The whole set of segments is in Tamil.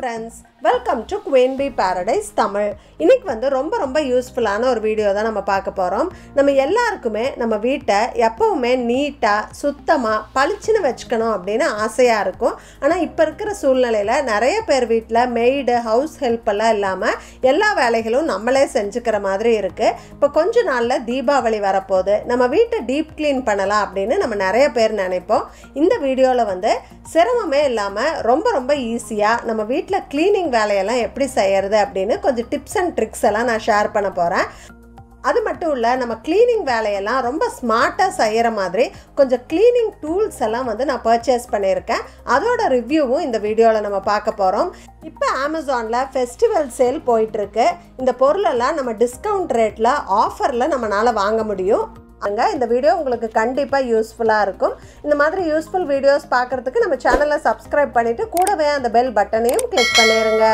friends welcome to queen B paradise Tamil இன்னைக்கு வந்து ரொம்ப ரொம்ப யூஸ்ஃபுல்லான ஒரு வீடியோ தான் நம்ம பார்க்க போகிறோம் நம்ம எல்லாருக்குமே நம்ம வீட்டை எப்போவுமே நீட்டாக சுத்தமாக பளிச்சுன்னு வச்சுக்கணும் அப்படின்னு ஆசையாக இருக்கும் ஆனால் இப்போ இருக்கிற சூழ்நிலையில் நிறைய பேர் வீட்டில் மெய்டு ஹவுஸ் ஹெல்ப் எல்லாம் இல்லாமல் எல்லா வேலைகளும் நம்மளே செஞ்சுக்கிற மாதிரி இருக்குது இப்போ கொஞ்ச நாளில் தீபாவளி வரப்போகுது நம்ம வீட்டை டீப் க்ளீன் பண்ணலாம் அப்படின்னு நம்ம நிறைய பேர் நினைப்போம் இந்த வீடியோவில் வந்து சிரமமே இல்லாமல் ரொம்ப ரொம்ப ஈஸியாக நம்ம வீட்டில் க்ளீனிங் வேலையெல்லாம் எப்படி செய்யறது அப்படின்னு கொஞ்சம் டிப்ஸ் அண்ட் ட்ரிக்ஸ் எல்லாம் நான் ஷேர் பண்ண போகிறேன் அது மட்டும் இல்லை நம்ம க்ளீனிங் வேலையெல்லாம் ரொம்ப ஸ்மார்ட்டாக செய்கிற மாதிரி கொஞ்சம் க்ளீனிங் டூல்ஸ் எல்லாம் வந்து நான் பர்ச்சேஸ் பண்ணியிருக்கேன் அதோட ரிவ்யூவும் இந்த வீடியோவில் நம்ம பார்க்க போகிறோம் இப்போ அமேசானில் ஃபெஸ்டிவல் சேல் போயிட்டுருக்கு இந்த பொருளெல்லாம் நம்ம டிஸ்கவுண்ட் ரேட்டில் ஆஃபரில் நம்மளால் வாங்க முடியும் அங்கே இந்த வீடியோ உங்களுக்கு கண்டிப்பாக யூஸ்ஃபுல்லாக இருக்கும் இந்த மாதிரி யூஸ்ஃபுல் வீடியோஸ் பார்க்குறதுக்கு நம்ம சேனலை சப்ஸ்கிரைப் பண்ணிவிட்டு கூடவே அந்த பெல் பட்டனையும் கிளிக் பண்ணிடுங்க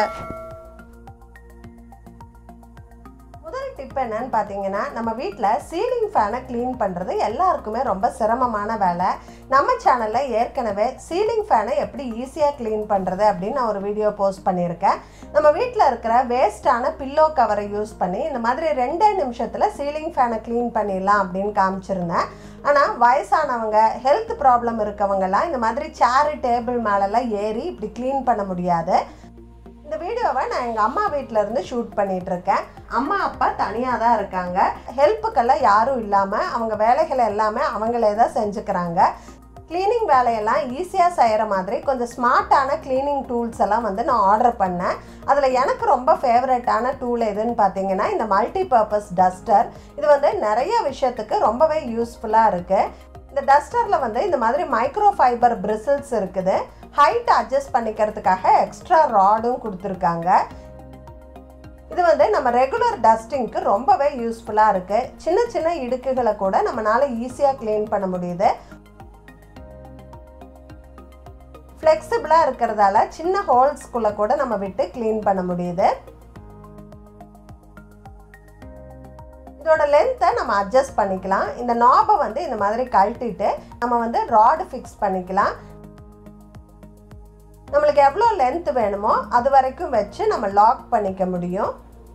முதல் டிப் என்னன்னு பார்த்தீங்கன்னா நம்ம வீட்டில் சீலிங் ஃபேனை க்ளீன் பண்ணுறது எல்லாருக்குமே ரொம்ப சிரமமான வேலை நம்ம சேனலில் ஏற்கனவே சீலிங் ஃபேனை எப்படி ஈஸியாக க்ளீன் பண்ணுறது அப்படின்னு நான் ஒரு வீடியோ போஸ்ட் பண்ணியிருக்கேன் நம்ம வீட்டில் இருக்கிற வேஸ்ட்டான பில்லோ கவரை யூஸ் பண்ணி இந்த மாதிரி ரெண்டே நிமிஷத்தில் சீலிங் ஃபேனை க்ளீன் பண்ணிடலாம் அப்படின்னு காமிச்சிருந்தேன் ஆனால் வயசானவங்க ஹெல்த் ப்ராப்ளம் இருக்கவங்கெல்லாம் இந்த மாதிரி சேரு டேபிள் மேலெல்லாம் ஏறி இப்படி க்ளீன் பண்ண முடியாது இந்த வீடியோவை நான் எங்கள் அம்மா வீட்டில் இருந்து ஷூட் பண்ணிட்டு இருக்கேன் அம்மா அப்பா தனியாக தான் இருக்காங்க ஹெல்ப்புக்கெல்லாம் யாரும் இல்லாமல் அவங்க வேலைகளை எல்லாமே அவங்களே தான் செஞ்சுக்கிறாங்க க்ளீனிங் வேலையெல்லாம் ஈஸியாக செய்கிற மாதிரி கொஞ்சம் ஸ்மார்ட்டான க்ளீனிங் டூல்ஸ் எல்லாம் வந்து நான் ஆர்டர் பண்ணேன் அதில் எனக்கு ரொம்ப ஃபேவரட்டான டூல் எதுன்னு பார்த்தீங்கன்னா இந்த மல்டி பர்பஸ் டஸ்டர் இது வந்து நிறைய விஷயத்துக்கு ரொம்பவே யூஸ்ஃபுல்லாக இருக்குது இந்த டஸ்டரில் வந்து இந்த மாதிரி மைக்ரோ ஃபைபர் பிரிசில்ஸ் இருக்குது ஹைட் அட்ஜஸ்ட் பண்ணிக்கிறதுக்காக எக்ஸ்ட்ரா ராடும் கொடுத்துருக்காங்க இது வந்து நம்ம ரெகுலர் டஸ்டிங்க்கு ரொம்பவே யூஸ்ஃபுல்லாக இருக்குது சின்ன சின்ன இடுக்குகளை கூட நம்மளால ஈஸியாக க்ளீன் பண்ண முடியுது ஃப்ளெக்சிபிளாக இருக்கிறதால சின்ன ஹோல்ஸ்குள்ளே கூட நம்ம விட்டு க்ளீன் பண்ண முடியுது இதோட லென்த்தை நம்ம அட்ஜஸ்ட் பண்ணிக்கலாம் இந்த நாபை வந்து இந்த மாதிரி கழட்டிட்டு நம்ம வந்து ராடு ஃபிக்ஸ் பண்ணிக்கலாம் நம்மளுக்கு எவ்வளோ லென்த் வேணுமோ அது வரைக்கும் வச்சு நம்ம லாக் பண்ணிக்க முடியும்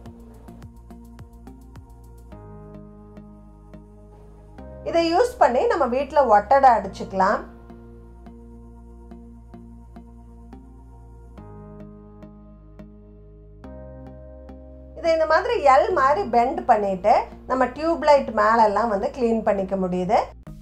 இதை யூஸ் பண்ணி நம்ம வீட்டில் ஒட்டடை அடிச்சுக்கலாம் இதை இந்த மாதிரி எல் மாதிரி பெண்ட் பண்ணிட்டு நம்ம டியூப் லைட் மேலெல்லாம் வந்து க்ளீன் பண்ணிக்க முடியுது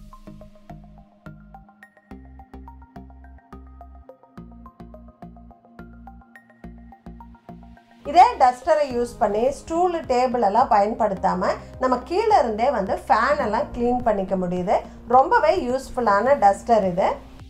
இதே டஸ்டரை யூஸ் பண்ணி ஸ்டூலு டேபிள் எல்லாம் பயன்படுத்தாமல் நம்ம கீழே இருந்தே வந்து ஃபேன் எல்லாம் க்ளீன் பண்ணிக்க முடியுது ரொம்பவே யூஸ்ஃபுல்லான டஸ்டர் இது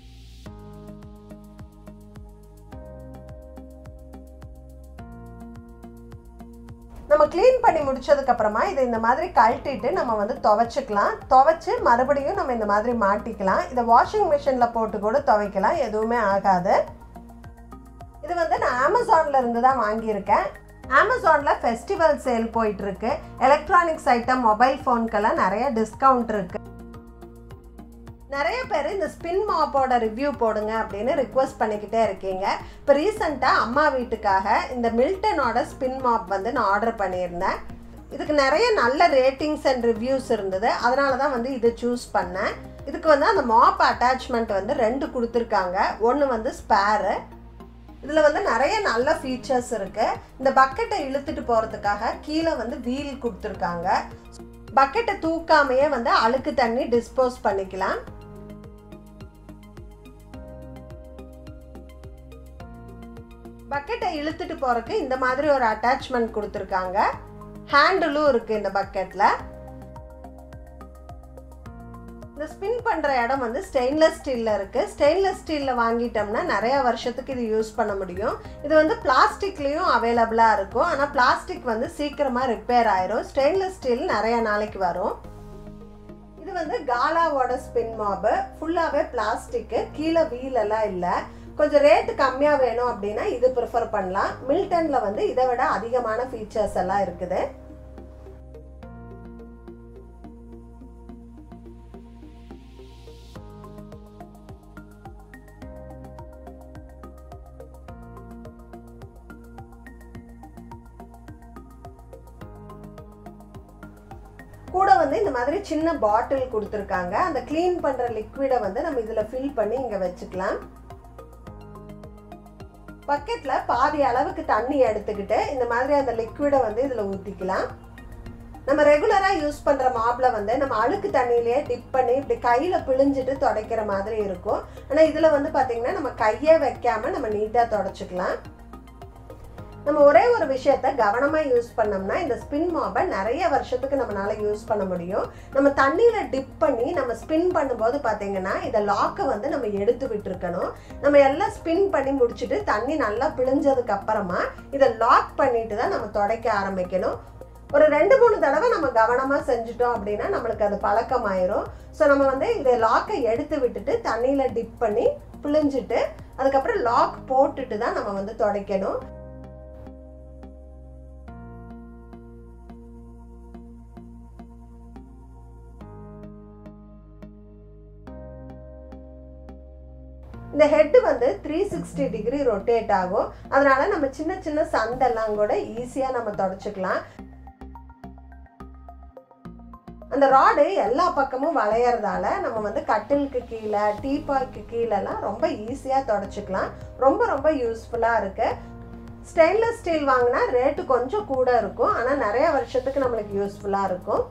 நம்ம க்ளீன் பண்ணி முடிச்சதுக்கப்புறமா இதை இந்த மாதிரி கழட்டிட்டு நம்ம வந்து துவைச்சிக்கலாம் துவைச்சு மறுபடியும் நம்ம இந்த மாதிரி மாட்டிக்கலாம் இதை வாஷிங் மிஷினில் போட்டு கூட துவைக்கலாம் எதுவுமே ஆகாது இது வந்து நான் அமேசானில் இருந்து தான் வாங்கியிருக்கேன் அமேசானில் ஃபெஸ்டிவல் சேல் போயிட்டுருக்கு எலக்ட்ரானிக்ஸ் ஐட்டம் மொபைல் ஃபோனுக்கெல்லாம் நிறைய டிஸ்கவுண்ட் இருக்குது நிறைய பேர் இந்த ஸ்பின் மாப்போட ரிவ்யூ போடுங்க அப்படின்னு ரிக்வஸ்ட் பண்ணிக்கிட்டே இருக்கீங்க இப்போ ரீசெண்டாக அம்மா வீட்டுக்காக இந்த மில்டனோட ஸ்பின் மாப் வந்து நான் ஆர்டர் பண்ணியிருந்தேன் இதுக்கு நிறைய நல்ல ரேட்டிங்ஸ் அண்ட் ரிவ்யூஸ் இருந்தது அதனால தான் வந்து இதை சூஸ் பண்ணேன் இதுக்கு வந்து அந்த மாப் அட்டாச்மெண்ட் வந்து ரெண்டு கொடுத்துருக்காங்க ஒன்று வந்து ஸ்பேரு இதில் வந்து நிறைய நல்ல ஃபீச்சர்ஸ் இருக்குது இந்த பக்கெட்டை இழுத்துட்டு போகிறதுக்காக கீழே வந்து வீல் கொடுத்துருக்காங்க பக்கெட்டை தூக்காமையே வந்து அழுக்கு தண்ணி டிஸ்போஸ் பண்ணிக்கலாம் பக்கெட்டை இழுத்துட்டு போகிறதுக்கு இந்த மாதிரி ஒரு அட்டாச்மெண்ட் கொடுத்துருக்காங்க ஹேண்டிலும் இருக்குது இந்த பக்கெட்டில் இந்த ஸ்பின் பண்ணுற இடம் வந்து ஸ்டெயின்லெஸ் ஸ்டீலில் இருக்குது ஸ்டெயின்லெஸ் ஸ்டீலில் வாங்கிட்டோம்னா நிறையா வருஷத்துக்கு இது யூஸ் பண்ண முடியும் இது வந்து பிளாஸ்டிக்லேயும் அவைலபிளாக இருக்கும் ஆனால் பிளாஸ்டிக் வந்து சீக்கிரமாக ரிப்பேர் ஆயிரும் ஸ்டெயின்லெஸ் ஸ்டீல் நிறையா நாளைக்கு வரும் இது வந்து காலாவோட ஸ்பின் மாபு ஃபுல்லாகவே பிளாஸ்டிக்கு கீழே வீலெல்லாம் இல்லை கொஞ்சம் ரேட்டு கம்மியாக வேணும் அப்படின்னா இது ப்ரிஃபர் பண்ணலாம் மில்டனில் வந்து இதை விட அதிகமான ஃபீச்சர்ஸ் எல்லாம் இருக்குது வந்து இந்த மாதிரி சின்ன பாட்டில் கொடுத்துருக்காங்க அந்த க்ளீன் பண்ணுற லிக்விடை வந்து நம்ம இதில் ஃபில் பண்ணி இங்கே வச்சுக்கலாம் பக்கெட்டில் பாதி அளவுக்கு தண்ணி எடுத்துக்கிட்டு இந்த மாதிரி அந்த லிக்விடை வந்து இதில் ஊற்றிக்கலாம் நம்ம ரெகுலராக யூஸ் பண்ணுற மாப்பில் வந்து நம்ம அழுக்கு தண்ணியிலேயே டிப் பண்ணி இப்படி கையில் பிழிஞ்சிட்டு துடைக்கிற மாதிரி இருக்கும் ஆனால் இதில் வந்து பார்த்திங்கன்னா நம்ம கையே வைக்காமல் நம்ம நீட்டாக தொடச்சிக்கலாம் நம்ம ஒரே ஒரு விஷயத்த கவனமாக யூஸ் பண்ணோம்னா இந்த ஸ்பின் மாப்பை நிறைய வருஷத்துக்கு நம்மளால யூஸ் பண்ண முடியும் நம்ம தண்ணியில் டிப் பண்ணி நம்ம ஸ்பின் பண்ணும்போது பார்த்தீங்கன்னா இந்த லாக்கை வந்து நம்ம எடுத்து விட்டுருக்கணும் நம்ம எல்லாம் ஸ்பின் பண்ணி முடிச்சுட்டு தண்ணி நல்லா பிழிஞ்சதுக்கு அப்புறமா இதை லாக் பண்ணிட்டு தான் நம்ம துடைக்க ஆரம்பிக்கணும் ஒரு ரெண்டு மூணு தடவை நம்ம கவனமாக செஞ்சுட்டோம் அப்படின்னா நம்மளுக்கு அது பழக்கமாயிரும் ஸோ நம்ம வந்து இதை லாக்கை எடுத்து விட்டுட்டு தண்ணியில் டிப் பண்ணி பிழிஞ்சிட்டு அதுக்கப்புறம் லாக் போட்டுட்டு தான் நம்ம வந்து துடைக்கணும் இந்த ஹெட் வந்து த்ரீ சிக்ஸ்டி டிகிரி ரொட்டேட் ஆகும் அதனால நம்ம சின்ன சின்ன சந்தெல்லாம் கூட ஈஸியாக நம்ம தொடச்சிக்கலாம் அந்த ராடு எல்லா பக்கமும் வளையறதால நம்ம வந்து கட்டிலுக்கு கீழே டீபாய்க்கு கீழெல்லாம் ரொம்ப ஈஸியாக தொடச்சிக்கலாம் ரொம்ப ரொம்ப யூஸ்ஃபுல்லாக இருக்குது ஸ்டெயின்லெஸ் ஸ்டீல் வாங்கினா ரேட்டு கொஞ்சம் கூட இருக்கும் ஆனால் நிறைய வருஷத்துக்கு நம்மளுக்கு யூஸ்ஃபுல்லாக இருக்கும்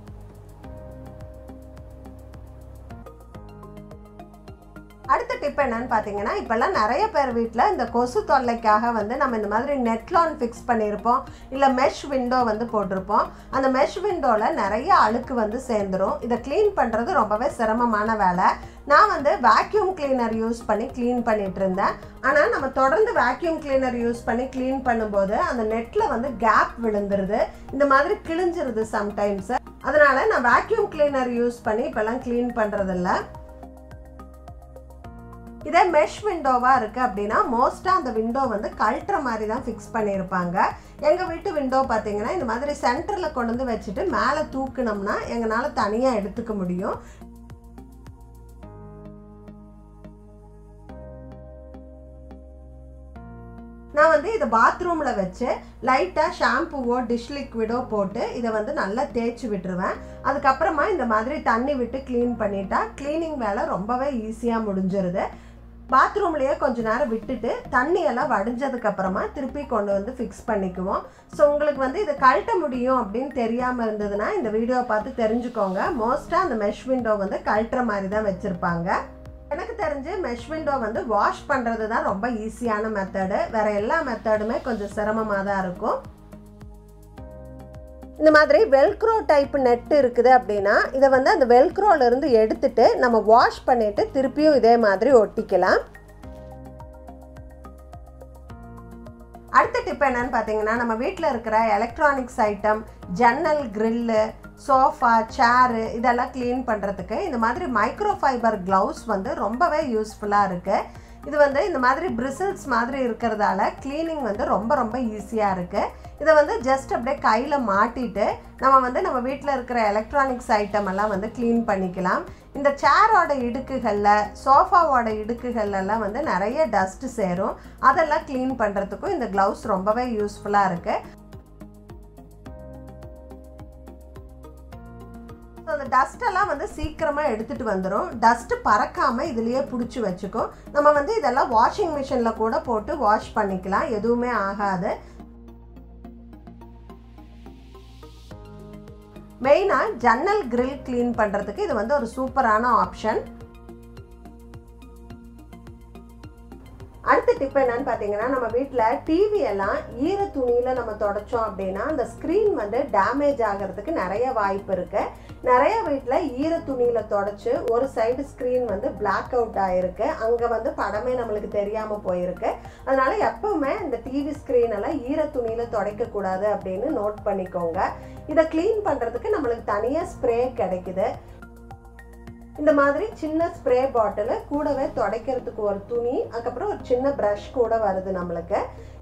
அடுத்த டிப் என்னன்னு பார்த்தீங்கன்னா இப்போல்லாம் நிறைய பேர் வீட்டில் இந்த கொசு தொல்லைக்காக வந்து நம்ம இந்த மாதிரி நெட்லான் ஃபிக்ஸ் பண்ணியிருப்போம் இல்லை மெஷ் விண்டோ வந்து போட்டிருப்போம் அந்த மெஷ் விண்டோவில் நிறைய அழுக்கு வந்து சேர்ந்துரும் இதை க்ளீன் பண்ணுறது ரொம்பவே சிரமமான வேலை நான் வந்து வேக்யூம் கிளீனர் யூஸ் பண்ணி க்ளீன் பண்ணிட்டு இருந்தேன் ஆனால் நம்ம தொடர்ந்து வேக்யூம் கிளீனர் யூஸ் பண்ணி க்ளீன் பண்ணும்போது அந்த நெட்டில் வந்து கேப் விழுந்துருது இந்த மாதிரி கிழிஞ்சிருது சம்டைம்ஸ் அதனால நான் வேக்யூம் கிளீனர் யூஸ் பண்ணி இப்போல்லாம் க்ளீன் பண்ணுறதில்ல இதே மெஷ் விண்டோவாக இருக்குது அப்படின்னா மோஸ்ட்டாக அந்த விண்டோ வந்து கழட்டுற மாதிரி தான் ஃபிக்ஸ் பண்ணியிருப்பாங்க எங்கள் வீட்டு விண்டோ பார்த்தீங்கன்னா இந்த மாதிரி சென்டரில் கொண்டு வந்து வச்சுட்டு மேலே தூக்குனோம்னா எங்களால் தனியாக எடுத்துக்க முடியும் நான் வந்து இதை பாத்ரூமில் வச்சு லைட்டாக ஷாம்புவோ டிஷ் லிக்விடோ போட்டு இதை வந்து நல்லா தேய்ச்சி விட்டுருவேன் அதுக்கப்புறமா இந்த மாதிரி தண்ணி விட்டு க்ளீன் பண்ணிட்டா க்ளீனிங் வேலை ரொம்பவே ஈஸியாக முடிஞ்சிருது பாத்ரூம்லேயே கொஞ்ச நேரம் விட்டுட்டு தண்ணியெல்லாம் வடிஞ்சதுக்கு அப்புறமா திருப்பி கொண்டு வந்து ஃபிக்ஸ் பண்ணிக்குவோம் ஸோ உங்களுக்கு வந்து இதை கழட்ட முடியும் அப்படின்னு தெரியாமல் இருந்ததுன்னா இந்த வீடியோ பார்த்து தெரிஞ்சுக்கோங்க மோஸ்ட்டாக அந்த மெஷ் விண்டோ வந்து கழட்டுற மாதிரி தான் வச்சுருப்பாங்க எனக்கு தெரிஞ்சு மெஷ் விண்டோ வந்து வாஷ் பண்ணுறது தான் ரொம்ப ஈஸியான மெத்தடு வேறு எல்லா மெத்தடுமே கொஞ்சம் சிரமமாக தான் இருக்கும் இந்த மாதிரி வெல்க்ரோ டைப் நெட் இருக்குது அப்படின்னா இதை வந்து அந்த வெல்க்ரோலேருந்து எடுத்துட்டு நம்ம வாஷ் பண்ணிவிட்டு திருப்பியும் இதே மாதிரி ஒட்டிக்கலாம் அடுத்த டிப் என்னன்னு பார்த்தீங்கன்னா நம்ம வீட்டில் இருக்கிற எலக்ட்ரானிக்ஸ் ஐட்டம் ஜன்னல் கிரில்லு சோஃபா சேரு இதெல்லாம் க்ளீன் பண்ணுறதுக்கு இந்த மாதிரி மைக்ரோ ஃபைபர் க்ளவுஸ் வந்து ரொம்பவே யூஸ்ஃபுல்லாக இருக்குது இது வந்து இந்த மாதிரி பிரிசில்ஸ் மாதிரி இருக்கிறதால க்ளீனிங் வந்து ரொம்ப ரொம்ப ஈஸியாக இருக்குது இதை வந்து ஜஸ்ட் அப்படியே கையில் மாட்டிட்டு நம்ம வந்து நம்ம வீட்டில் இருக்கிற எலக்ட்ரானிக்ஸ் ஐட்டம் எல்லாம் வந்து க்ளீன் பண்ணிக்கலாம் இந்த சேரோட இடுக்குகளில் சோஃபாவோட இடுக்குகள்லாம் வந்து நிறைய டஸ்ட்டு சேரும் அதெல்லாம் க்ளீன் பண்ணுறதுக்கும் இந்த க்ளவுஸ் ரொம்பவே யூஸ்ஃபுல்லாக இருக்குது ஸோ அந்த டஸ்ட்டெல்லாம் வந்து சீக்கிரமாக எடுத்துகிட்டு வந்துடும் டஸ்ட்டு பறக்காமல் இதுலேயே பிடிச்சி வச்சுக்கும் நம்ம வந்து இதெல்லாம் வாஷிங் மிஷினில் கூட போட்டு வாஷ் பண்ணிக்கலாம் எதுவுமே ஆகாது மெயினாக ஜன்னல் கிரில் க்ளீன் பண்ணுறதுக்கு இது வந்து ஒரு சூப்பரான ஆப்ஷன் அடுத்த டிப் என்னன்னு பார்த்தீங்கன்னா நம்ம வீட்டில் டிவி எல்லாம் ஈர துணியில் நம்ம தொடச்சோம் அப்படின்னா அந்த ஸ்க்ரீன் வந்து டேமேஜ் ஆகிறதுக்கு நிறைய வாய்ப்பு இருக்கு நிறைய வீட்டில் ஈர துணியில் தொடச்சி ஒரு சைடு ஸ்க்ரீன் வந்து பிளாக் அவுட் ஆகிருக்கு அங்கே வந்து படமே நம்மளுக்கு தெரியாமல் போயிருக்கு அதனால எப்பவுமே இந்த டிவி ஸ்க்ரீன் எல்லாம் ஈர துணியில் துடைக்கக்கூடாது அப்படின்னு நோட் பண்ணிக்கோங்க இதை க்ளீன் பண்ணுறதுக்கு நம்மளுக்கு தனியாக ஸ்ப்ரே கிடைக்குது இந்த மாதிரி சின்ன ஸ்ப்ரே பாட்டில் கூடவே துடைக்கிறதுக்கு ஒரு துணி அதுக்கப்புறம் ஒரு சின்ன ப்ரஷ் கூட வருது நம்மளுக்கு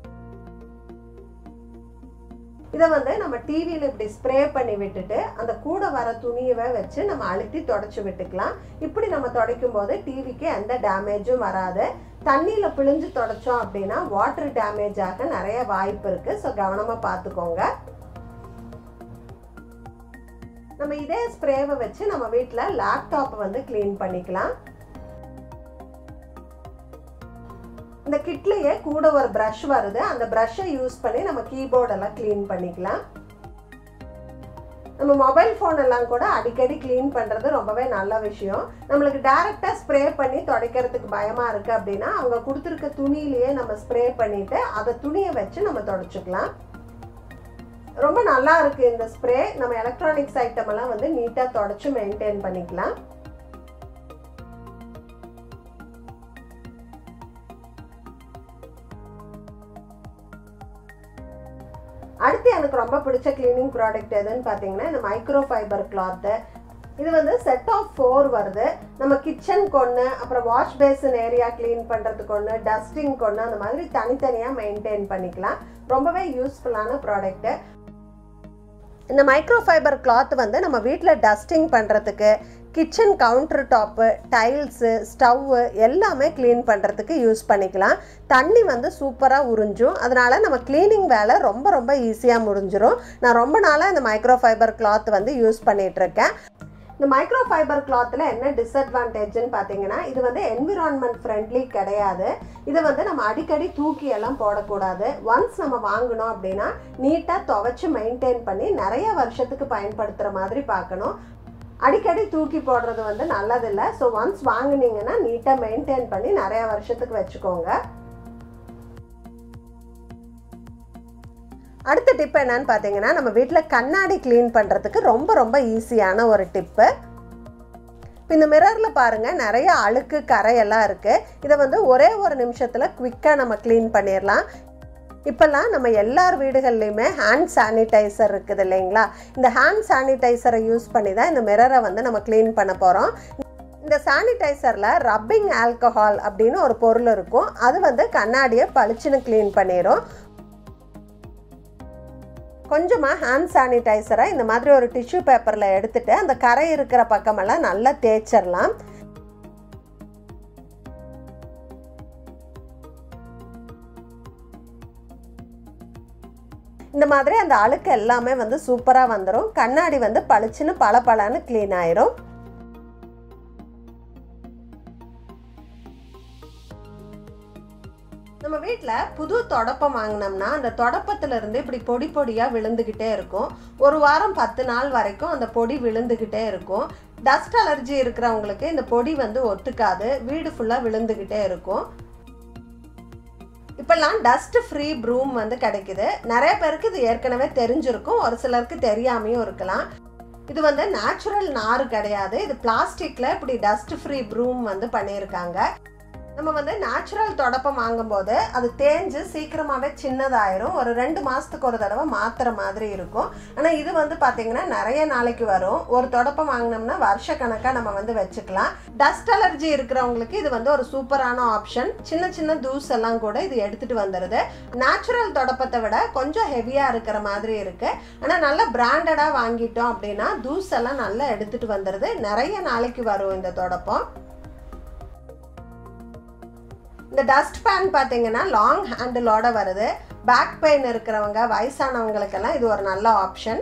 இதை வந்து நம்ம டிவியில் இப்படி ஸ்ப்ரே பண்ணி விட்டுட்டு அந்த கூட வர துணியவை வச்சு நம்ம அழுத்தி தொடச்சி விட்டுக்கலாம் இப்படி நம்ம துடைக்கும் போது டிவிக்கு எந்த டேமேஜும் வராது தண்ணியில் பிழிஞ்சு தொடச்சோம் அப்படின்னா வாட்டர் டேமேஜ் ஆக நிறைய வாய்ப்பு இருக்குது ஸோ கவனமாக பார்த்துக்கோங்க நம்ம இதே ஸ்ப்ரேவை வச்சு நம்ம வீட்டில் லேப்டாப் வந்து க்ளீன் பண்ணிக்கலாம் இந்த கிட்லேயே கூட ஒரு ப்ரஷ் வருது அந்த ப்ரஷ்ஷை யூஸ் பண்ணி நம்ம கீபோர்டெல்லாம் க்ளீன் பண்ணிக்கலாம் நம்ம மொபைல் ஃபோன் எல்லாம் கூட அடிக்கடி க்ளீன் பண்ணுறது ரொம்பவே நல்ல விஷயம் நம்மளுக்கு டேரெக்டாக ஸ்ப்ரே பண்ணி துடைக்கிறதுக்கு பயமாக இருக்குது அப்படின்னா அவங்க கொடுத்துருக்க துணியிலேயே நம்ம ஸ்ப்ரே பண்ணிவிட்டு அதை துணியை வச்சு நம்ம துடைச்சிக்கலாம் ரொம்ப நல்லா இருக்குது இந்த ஸ்ப்ரே நம்ம எலக்ட்ரானிக்ஸ் ஐட்டம் எல்லாம் வந்து நீட்டாக தொடச்சி மெயின்டைன் பண்ணிக்கலாம் அடுத்து எனக்கு ரொம்ப பிடிச்ச க்ளீனிங் ப்ராடக்ட் எதுன்னு பார்த்தீங்கன்னா இந்த மைக்ரோ ஃபைபர் கிளாத்து இது வந்து செட் ஆஃப் ஃபோர் வருது நம்ம கிச்சனுக்கு ஒன்று அப்புறம் வாஷ் பேசன் ஏரியா க்ளீன் பண்ணுறதுக்கு ஒன்று டஸ்டிங்க்கு ஒன்று அந்த மாதிரி தனித்தனியாக மெயின்டைன் பண்ணிக்கலாம் ரொம்பவே யூஸ்ஃபுல்லான ப்ராடக்ட்டு இந்த மைக்ரோ ஃபைபர் கிளாத் வந்து நம்ம வீட்டில் டஸ்டிங் பண்ணுறதுக்கு kitchen counter top tiles stove எல்லாமே க்ளீன் பண்ணுறதுக்கு யூஸ் பண்ணிக்கலாம் தண்ணி வந்து சூப்பராக உறிஞ்சும் அதனால் நம்ம க்ளீனிங் வேலை ரொம்ப ரொம்ப ஈஸியாக முடிஞ்சிடும் நான் ரொம்ப நாளாக இந்த மைக்ரோ ஃபைபர் கிளாத் வந்து யூஸ் பண்ணிகிட்ருக்கேன் இந்த மைக்ரோ ஃபைபர் கிளாத்தில் என்ன டிஸ்அட்வான்டேஜ்னு பார்த்தீங்கன்னா இது வந்து என்விரான்மெண்ட் ஃப்ரெண்ட்லி கிடையாது இதை வந்து நம்ம அடிக்கடி தூக்கி எல்லாம் போடக்கூடாது ஒன்ஸ் நம்ம வாங்கினோம் அப்படின்னா நீட்டாக துவைச்சு மெயின்டைன் பண்ணி நிறைய வருஷத்துக்கு பயன்படுத்துகிற மாதிரி பார்க்கணும் அடிக்கடி தூக்கி போடுறது வந்து நல்லதில்லை ஸோ ஒன்ஸ் வாங்கினீங்கன்னா நீட்டாக மெயின்டைன் பண்ணி நிறைய வருஷத்துக்கு வச்சுக்கோங்க அடுத்த டிப் என்னன்னு பார்த்தீங்கன்னா நம்ம வீட்டில் கண்ணாடி க்ளீன் பண்ணுறதுக்கு ரொம்ப ரொம்ப ஈஸியான ஒரு டிப்பு இப்போ இந்த மிரரில் பாருங்கள் நிறைய அழுக்கு கரையெல்லாம் இருக்குது இதை வந்து ஒரே ஒரு நிமிஷத்தில் குவிக்காக நம்ம க்ளீன் பண்ணிடலாம் இப்போல்லாம் நம்ம எல்லார் வீடுகள்லையுமே ஹேண்ட் சானிடைசர் இருக்குது இல்லைங்களா இந்த ஹேண்ட் சானிடைசரை யூஸ் பண்ணி தான் இந்த மிரரை வந்து நம்ம க்ளீன் பண்ண போகிறோம் இந்த சானிடைசரில் ரப்பிங் ஆல்கஹால் அப்படின்னு ஒரு பொருள் இருக்கும் அது வந்து கண்ணாடியை பளிச்சுன்னு க்ளீன் பண்ணிடும் கொஞ்சமாக ஹேண்ட் சானிடைசரை இந்த மாதிரி ஒரு டிஷ்யூ பேப்பரில் எடுத்துட்டு அந்த கரை இருக்கிற பக்கமெல்லாம் நல்லா தேய்ச்சிடலாம் இந்த மாதிரி அந்த அழுக்கு எல்லாமே வந்து சூப்பராக வந்துடும் கண்ணாடி வந்து பளிச்சுன்னு பல பலன்னு க்ளீன் ஆயிரும் நம்ம வீட்டில் புது தொடப்பம் வாங்கினோம்னா அந்த தொடப்பத்திலிருந்து இப்படி பொடி பொடியாக விழுந்துக்கிட்டே இருக்கும் ஒரு வாரம் பத்து நாள் வரைக்கும் அந்த பொடி விழுந்துக்கிட்டே இருக்கும் டஸ்ட் அலர்ஜி இருக்கிறவங்களுக்கு இந்த பொடி வந்து ஒத்துக்காது வீடு ஃபுல்லாக விழுந்துக்கிட்டே இருக்கும் இப்போல்லாம் டஸ்ட் ஃப்ரீ ப்ரூம் வந்து கிடைக்குது நிறைய பேருக்கு இது ஏற்கனவே தெரிஞ்சிருக்கும் ஒரு சிலருக்கு தெரியாமையும் இருக்கலாம் இது வந்து நேச்சுரல் நார் கிடையாது இது பிளாஸ்டிக்கில் இப்படி டஸ்ட் ஃப்ரீ ப்ரூம் வந்து பண்ணியிருக்காங்க நம்ம வந்து நேச்சுரல் தொடப்பம் வாங்கும்போது அது தேஞ்சு சீக்கிரமாகவே சின்னதாயிரும் ஒரு ரெண்டு மாதத்துக்கு ஒரு தடவை மாற்றுற மாதிரி இருக்கும் ஆனால் இது வந்து பார்த்திங்கன்னா நிறைய நாளைக்கு வரும் ஒரு தொடப்பம் வாங்கினோம்னா வருஷ கணக்காக நம்ம வந்து வச்சுக்கலாம் டஸ்ட் அலர்ஜி இருக்கிறவங்களுக்கு இது வந்து ஒரு சூப்பரான ஆப்ஷன் சின்ன சின்ன தூஸ் எல்லாம் கூட இது எடுத்துகிட்டு வந்துடுது நேச்சுரல் தொடப்பத்தை விட கொஞ்சம் ஹெவியாக இருக்கிற மாதிரி இருக்குது ஆனால் நல்ல பிராண்டடாக வாங்கிட்டோம் அப்படின்னா தூஸ் எல்லாம் நல்லா எடுத்துகிட்டு வந்துடுது நிறைய நாளைக்கு வரும் இந்த தொடப்பம் இந்த டஸ்ட் பேன் பார்த்தீங்கன்னா லாங் ஹேண்டிலோட வருது பேக் பெயின் இருக்கிறவங்க வயசானவங்களுக்கெல்லாம் இது ஒரு நல்ல ஆப்ஷன்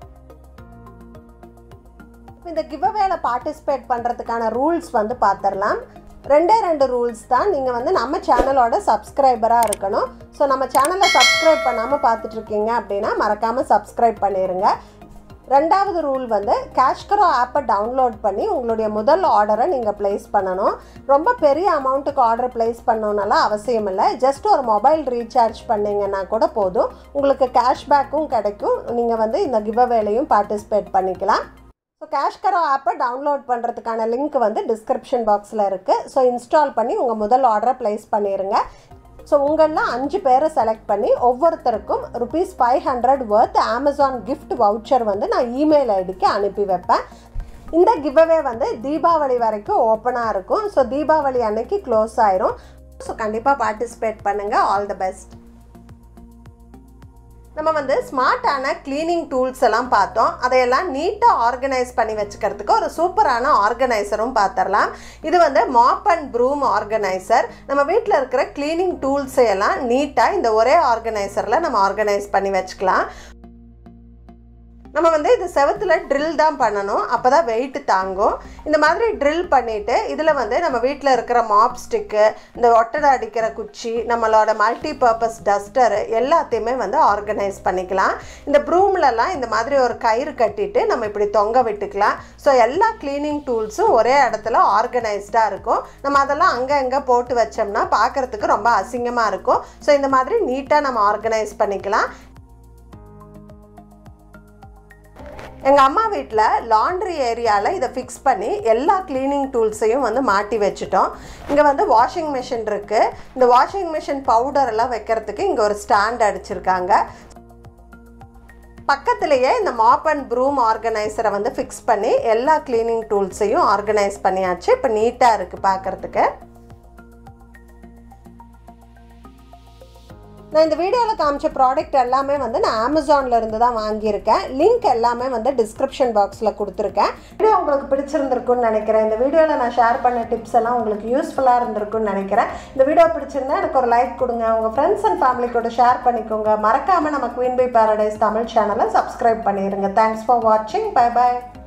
இந்த கிவ்அவேல பார்ட்டிசிபேட் பண்ணுறதுக்கான ரூல்ஸ் வந்து பார்த்துடலாம் ரெண்டே ரெண்டு ரூல்ஸ் தான் நீங்கள் வந்து நம்ம சேனலோட சப்ஸ்கிரைபராக இருக்கணும் ஸோ நம்ம சேனலை சப்ஸ்கிரைப் பண்ணாமல் பார்த்துட்ருக்கீங்க அப்படின்னா மறக்காமல் சப்ஸ்கிரைப் பண்ணிடுங்க ரெண்டாவது ரூல் வந்து கேஷ்கரோ ஆப்பை டவுன்லோட் பண்ணி உங்களுடைய முதல் ஆர்டரை நீங்கள் ப்ளேஸ் பண்ணணும் ரொம்ப பெரிய அமௌண்ட்டுக்கு ஆர்டர் ப்ளேஸ் பண்ணணும்னால அவசியம் இல்லை ஜஸ்ட் ஒரு மொபைல் ரீசார்ஜ் பண்ணிங்கன்னா கூட போதும் உங்களுக்கு கேஷ்பேக்கும் கிடைக்கும் நீங்கள் வந்து இந்த கிவ் வேலையும் பார்ட்டிசிபேட் பண்ணிக்கலாம் ஸோ கேஷ்கரோ ஆப்பை டவுன்லோட் பண்ணுறதுக்கான லிங்க் வந்து டிஸ்கிரிப்ஷன் பாக்ஸில் இருக்குது ஸோ இன்ஸ்டால் பண்ணி உங்கள் முதல் ஆர்டரை ப்ளேஸ் பண்ணிடுங்க ஸோ உங்களில் அஞ்சு பேரை செலக்ட் பண்ணி ஒவ்வொருத்தருக்கும் rupees five hundred worth Amazon gift voucher வந்து நான் இமெயில் ஐடிக்கு அனுப்பி வைப்பேன் இந்த கிவ்அவே வந்து தீபாவளி வரைக்கும் ஓப்பனாக இருக்கும் ஸோ தீபாவளி அன்னைக்கு க்ளோஸ் ஆயிரும் ஸோ கண்டிப்பாக பார்ட்டிசிபேட் பண்ணுங்கள் ஆல் த பெஸ்ட் நம்ம வந்து ஸ்மார்ட்டான க்ளீனிங் டூல்ஸ் எல்லாம் பார்த்தோம் அதையெல்லாம் நீட்டாக ஆர்கனைஸ் பண்ணி வச்சுக்கிறதுக்கு ஒரு சூப்பரான ஆர்கனைசரும் பார்த்துடலாம் இது வந்து மாப் அண்ட் ப்ரூம் ஆர்கனைசர் நம்ம வீட்டில் இருக்கிற க்ளீனிங் டூல்ஸை எல்லாம் நீட்டாக இந்த ஒரே ஆர்கனைசரில் நம்ம ஆர்கனைஸ் பண்ணி வச்சுக்கலாம் நம்ம வந்து இது செவத்தில் ட்ரில் தான் பண்ணணும் அப்போ தான் வெயிட்டு தாங்கும் இந்த மாதிரி ட்ரில் பண்ணிவிட்டு இதில் வந்து நம்ம வீட்டில் இருக்கிற மாப் ஸ்டிக்கு இந்த ஒட்டடை அடிக்கிற குச்சி நம்மளோட மல்டி பர்பஸ் டஸ்டரு எல்லாத்தையுமே வந்து ஆர்கனைஸ் பண்ணிக்கலாம் இந்த ப்ரூம்லலாம் இந்த மாதிரி ஒரு கயிறு கட்டிட்டு நம்ம இப்படி தொங்க விட்டுக்கலாம் ஸோ எல்லா க்ளீனிங் டூல்ஸும் ஒரே இடத்துல ஆர்கனைஸ்டாக இருக்கும் நம்ம அதெல்லாம் அங்கே அங்கே போட்டு வச்சோம்னா பார்க்குறதுக்கு ரொம்ப அசிங்கமாக இருக்கும் ஸோ இந்த மாதிரி நீட்டாக நம்ம ஆர்கனைஸ் பண்ணிக்கலாம் எங்கள் அம்மா வீட்டில் லாண்ட்ரி ஏரியாவில் இதை ஃபிக்ஸ் பண்ணி எல்லா க்ளீனிங் டூல்ஸையும் வந்து மாட்டி வச்சுட்டோம் இங்கே வந்து வாஷிங் மிஷின் இருக்குது இந்த வாஷிங் மிஷின் பவுடர் எல்லாம் வைக்கிறதுக்கு இங்கே ஒரு ஸ்டாண்ட் அடிச்சிருக்காங்க பக்கத்துலேயே இந்த மாப் அண்ட் ப்ரூம் ஆர்கனைசரை வந்து ஃபிக்ஸ் பண்ணி எல்லா க்ளீனிங் டூல்ஸையும் ஆர்கனைஸ் பண்ணியாச்சு இப்போ நீட்டாக இருக்குது பார்க்குறதுக்கு நான் இந்த வீடியோவில் காமிச்ச ப்ராடக்ட் எல்லாமே வந்து நான் அமேசானில் இருந்து தான் வாங்கியிருக்கேன் லிங்க் எல்லாமே வந்து டிஸ்கிரிப்ஷன் பாக்ஸில் கொடுத்துருக்கேன் வீடியோ உங்களுக்கு பிடிச்சிருந்திருக்குன்னு நினைக்கிறேன் இந்த வீடியோவில் நான் ஷேர் பண்ண டிப்ஸ் எல்லாம் உங்களுக்கு யூஸ்ஃபுல்லாக இருந்திருக்குன்னு நினைக்கிறேன் இந்த வீடியோ பிடிச்சிருந்தா எனக்கு ஒரு லைக் கொடுங்க உங்கள் ஃப்ரெண்ட்ஸ் அண்ட் ஃபேமிலி கூட ஷேர் பண்ணிக்கோங்க மறக்காமல் நம்ம குவீன் பை பேரடைஸ் தமிழ் சேனலை சப்ஸ்கிரைப் பண்ணிடுங்க தேங்க்ஸ் ஃபார் வாட்சிங் பை பை